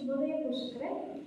ಶುಭೋದಯ ಪೋಷಕರೇ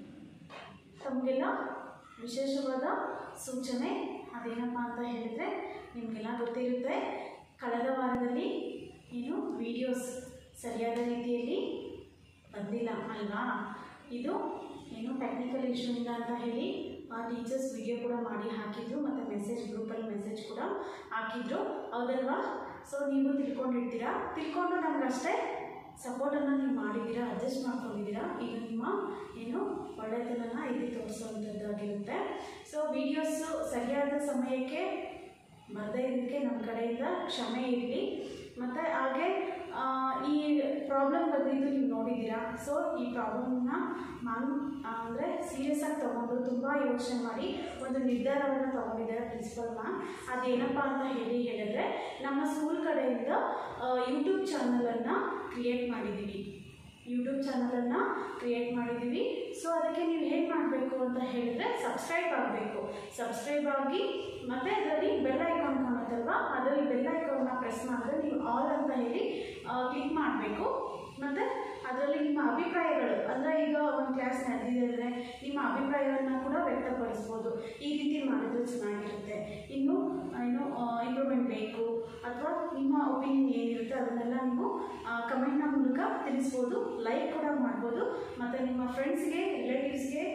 ತಮಗೆಲ್ಲ ವಿಶೇಷವಾದ ಸೂಚನೆ ಅದೇನಪ್ಪ ಅಂತ ಹೇಳಿದರೆ ನಿಮಗೆಲ್ಲ ಗೊತ್ತಿರುತ್ತೆ ಕಳೆದ ವಾರದಲ್ಲಿ ಏನು ವಿಡಿಯೋಸ್ ಸರಿಯಾದ ರೀತಿಯಲ್ಲಿ ಬಂದಿಲ್ಲ ಅಲ್ವಾ ಇದು ಏನು ಟೆಕ್ನಿಕಲ್ ಇಶ್ಯೂಯಿಂದ ಅಂತ ಹೇಳಿ ಆ ಟೀಚರ್ಸ್ ವಿಡಿಯೋ ಕೂಡ ಮಾಡಿ ಹಾಕಿದ್ರು ಮತ್ತು ಮೆಸೇಜ್ ಗ್ರೂಪಲ್ಲಿ ಮೆಸೇಜ್ ಕೂಡ ಹಾಕಿದ್ರು ಹೌದಲ್ವಾ ಸೊ ನೀವು ತಿಳ್ಕೊಂಡಿರ್ತೀರಾ ತಿಳ್ಕೊಂಡು ನಮಗಷ್ಟೇ ಸಪೋರ್ಟನ್ನು ನೀವು ಮಾಡಿದ್ದೀರಾ ಅಡ್ಜಸ್ಟ್ ಮಾಡ್ಕೊಂಡಿದ್ದೀರಾ ಈಗ ನಿಮ್ಮ ಏನು ಒಳ್ಳೆಯದನ್ನು ಇಲ್ಲಿ ತೋರಿಸುವಂಥದ್ದಾಗಿರುತ್ತೆ ಸೊ ವಿಡಿಯೋಸು ಸರಿಯಾದ ಸಮಯಕ್ಕೆ ಬರದೇ ಇರೋದಕ್ಕೆ ನಮ್ಮ ಕಡೆಯಿಂದ ಕ್ಷಮೆ ಇರಲಿ ಮತ್ತು ಹಾಗೆ ಆ, ಈ ಪ್ರಾಬ್ಲಮ್ ಬಂದಿದ್ದು ನೀವು ನೋಡಿದ್ದೀರಾ ಸೊ ಈ ಪ್ರಾಬ್ಲಮ್ನ ನಾನು ಅಂದರೆ ಸೀರಿಯಸ್ ಆಗಿ ತೊಗೊಂಡು ತುಂಬ ಯೋಚನೆ ಮಾಡಿ ಒಂದು ನಿರ್ಧಾರವನ್ನು ತೊಗೊಂಡಿದ್ದಾರೆ ಪ್ರಿನ್ಸಿಪಲ್ ಮ್ಯಾಮ್ ಅದೇನಪ್ಪ ಅಂತ ಹೇಳಿ ಹೇಳಿದ್ರೆ ನಮ್ಮ ಸ್ಕೂಲ್ ಕಡೆಯಿಂದ ಯೂಟ್ಯೂಬ್ ಚಾನಲನ್ನು ಕ್ರಿಯೇಟ್ ಮಾಡಿದ್ದೀವಿ ಯೂಟ್ಯೂಬ್ ಚಾನಲನ್ನು ಕ್ರಿಯೇಟ್ ಮಾಡಿದ್ದೀವಿ ಸೊ ಅದಕ್ಕೆ ನೀವು ಏನು ಮಾಡಬೇಕು ಅಂತ ಹೇಳಿದರೆ ಸಬ್ಸ್ಕ್ರೈಬ್ ಆಗಬೇಕು ಸಬ್ಸ್ಕ್ರೈಬ್ ಆಗಿ ಮತ್ತು ಅದರಲ್ಲಿ ಬೆಲ್ ಐಕಾನ್ ಕಾಣುತ್ತಲ್ವಾ ಅದರಲ್ಲಿ ಬೆಲ್ ಐಕಾನ್ನ ಪ್ರೆಸ್ ಮಾಡಿದ್ರೆ ನೀವು ಆಲ್ ಅಂತ ಹೇಳಿ ಕ್ಲಿಕ್ ಮಾಡಬೇಕು ಮತ್ತು ಅದರಲ್ಲಿ ನಿಮ್ಮ ಅಭಿಪ್ರಾಯಗಳು ಅಂದರೆ ಈಗ ಒಂದು ಕ್ಲಾಸ್ ನಡೆದಿದೆ ಅಂದರೆ ನಿಮ್ಮ ಅಭಿಪ್ರಾಯವನ್ನು ಕೂಡ ವ್ಯಕ್ತಪಡಿಸ್ಬೋದು ಈ ರೀತಿ ಮಾಡಿದ್ರೆ ಚೆನ್ನಾಗಿರುತ್ತೆ ಇನ್ನು ಏನು ಇಂಪ್ರೂವ್ಮೆಂಟ್ ಬೇಕು ಅಥವಾ ನಿಮ್ಮ ಒಪಿನಿಯನ್ ಏನಿರುತ್ತೆ ಅದನ್ನೆಲ್ಲ ನೀವು ಕಮೆಂಟ್ನ ಮೂಲಕ ತಿಳಿಸ್ಬೋದು ಲೈಕ್ ಕೂಡ ಮಾಡ್ಬೋದು ಮತ್ತು ನಿಮ್ಮ ಫ್ರೆಂಡ್ಸ್ಗೆ ರಿಲೇಟಿವ್ಸ್ಗೆ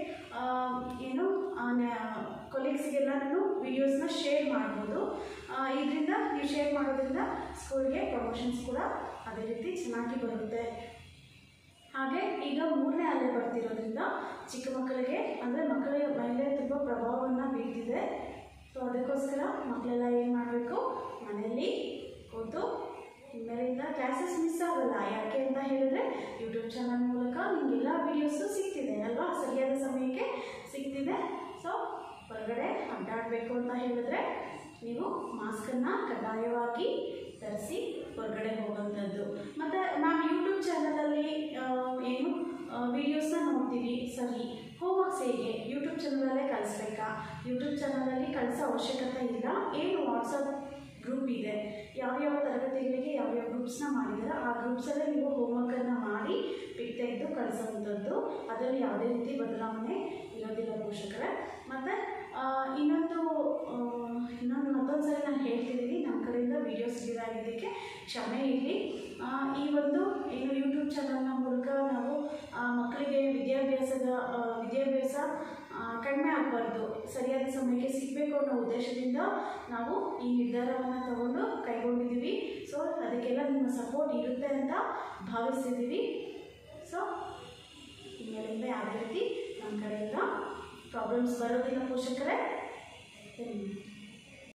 ಏನು ಕೊಲೀಗ್ಸ್ಗೆಲ್ಲನೂ ವಿಡಿಯೋಸ್ನ ಶೇರ್ ಮಾಡ್ಬೋದು ಇದರಿಂದ ನೀವು ಶೇರ್ ಮಾಡೋದ್ರಿಂದ ಸ್ಕೂಲ್ಗೆ ಪ್ರಮೋಷನ್ಸ್ ಕೂಡ ಅದೇ ರೀತಿ ಚೆನ್ನಾಗಿ ಬರುತ್ತೆ ಹಾಗೆ ಈಗ ಮೂರನೇ ಅಲೆ ಬರ್ತಿರೋದ್ರಿಂದ ಚಿಕ್ಕ ಮಕ್ಕಳಿಗೆ ಅಂದರೆ ಮಕ್ಕಳ ಮೇಲೆ ತುಂಬ ಪ್ರಭಾವವನ್ನು ಬೀರ್ತಿದೆ ಸೊ ಅದಕ್ಕೋಸ್ಕರ ಮಕ್ಕಳೆಲ್ಲ ಏನು ಮಾಡಬೇಕು ಮನೆಯಲ್ಲಿ ಕೂತು ಇನ್ಮೇಲಿಂದ ಕ್ಲಾಸಸ್ ಮಿಸ್ ಆಗಲ್ಲ ಯಾಕೆ ಅಂತ ಹೇಳಿದ್ರೆ ಯೂಟ್ಯೂಬ್ ಚಾನಲ್ ಮೂಲಕ ನಿಮಗೆಲ್ಲ ವೀಡಿಯೋಸು ಸಿಗ್ತಿದೆ ಅಲ್ವಾ ಸರಿಯಾದ ಸಮಯಕ್ಕೆ ಸಿಗ್ತಿದೆ ಸೊ ಹೊರಗಡೆ ಅಡ್ಡಾಡಬೇಕು ಅಂತ ಹೇಳಿದ್ರೆ ನೀವು ಮಾಸ್ಕನ್ನು ಕಡ್ಡಾಯವಾಗಿ ಧರಿಸಿ ಹೊರಗಡೆ ಹೋಗುವಂಥದ್ದು ಮತ್ತು ನಾವು ಯೂಟ್ಯೂಬ್ ಚಾನಲಲ್ಲಿ ಏನು ವೀಡಿಯೋಸ್ನ ನೋಡ್ತೀವಿ ಸರಿ ಹೋಮ್ವರ್ಕ್ಸ್ ಹೇಗೆ ಯೂಟ್ಯೂಬ್ ಚಾನಲಲ್ಲೇ ಕಳಿಸ್ಬೇಕಾ ಯೂಟ್ಯೂಬ್ ಚಾನಲಲ್ಲಿ ಕಳಿಸೋ ಅವಶ್ಯಕತೆ ಇಲ್ಲ ಏನು ವಾಟ್ಸಪ್ ಗ್ರೂಪ್ ಇದೆ ಯಾವ್ಯಾವ ತರಗತಿಗಳಿಗೆ ಯಾವ್ಯಾವ ಗ್ರೂಪ್ಸ್ನ ಮಾಡಿದಾರೋ ಆ ಗ್ರೂಪ್ಸಲ್ಲೇ ನೀವು ಹೋಮ್ವರ್ಕನ್ನು ಮಾಡಿ ಪಿಕ್ ತೆಗೆದು ಕಳಿಸೋವಂಥದ್ದು ಅದರಲ್ಲಿ ಯಾವುದೇ ರೀತಿ ಬದಲಾವಣೆ ಇರೋದಿಲ್ಲ ಪೋಷಕರೇ ಮತ್ತು ಇನ್ನೊಂದು ಆ, ಇನ್ನೊಂದು ಮತ್ತೊಂದು ಸರಿ ನಾನು ಹೇಳ್ತಿದ್ದೀನಿ ನಮ್ಮ ಕಡೆಯಿಂದ ವೀಡಿಯೋಸ್ ಆಗಿದ್ದಕ್ಕೆ ಕ್ಷಮೆ ಇರಲಿ ಈ ಒಂದು ಏನು ಯೂಟ್ಯೂಬ್ ಚಾನಲ್ನ ಮೂಲಕ ನಾವು ಆ, ಮಕ್ಕಳಿಗೆ ವಿದ್ಯಾಭ್ಯಾಸದ ಆ, ವಿದ್ಯಾಭ್ಯಾಸ ಆ, ಕಡಿಮೆ ಆಗಬಾರ್ದು ಸರಿಯಾದ ಸಮಯಕ್ಕೆ ಸಿಗಬೇಕು ಅನ್ನೋ ಉದ್ದೇಶದಿಂದ ನಾವು ಈ ನಿರ್ಧಾರವನ್ನು ತಗೊಂಡು ಕೈಗೊಂಡಿದ್ದೀವಿ ಸೊ ಅದಕ್ಕೆಲ್ಲ ನಿಮ್ಮ ಸಪೋರ್ಟ್ ಇರುತ್ತೆ ಅಂತ ಭಾವಿಸ್ತಿದ್ದೀವಿ ಸೊ ಇನ್ಮೇಲಿಂದ ಯಾವುದೇ ರೀತಿ ನಮ್ಮ ಕಡೆಯಿಂದ ಪ್ರಾಬ್ಲಮ್ಸ್ ಬರೋದಿಲ್ಲ ಪೋಷಕರೇ ಧನ್ಯವಾದ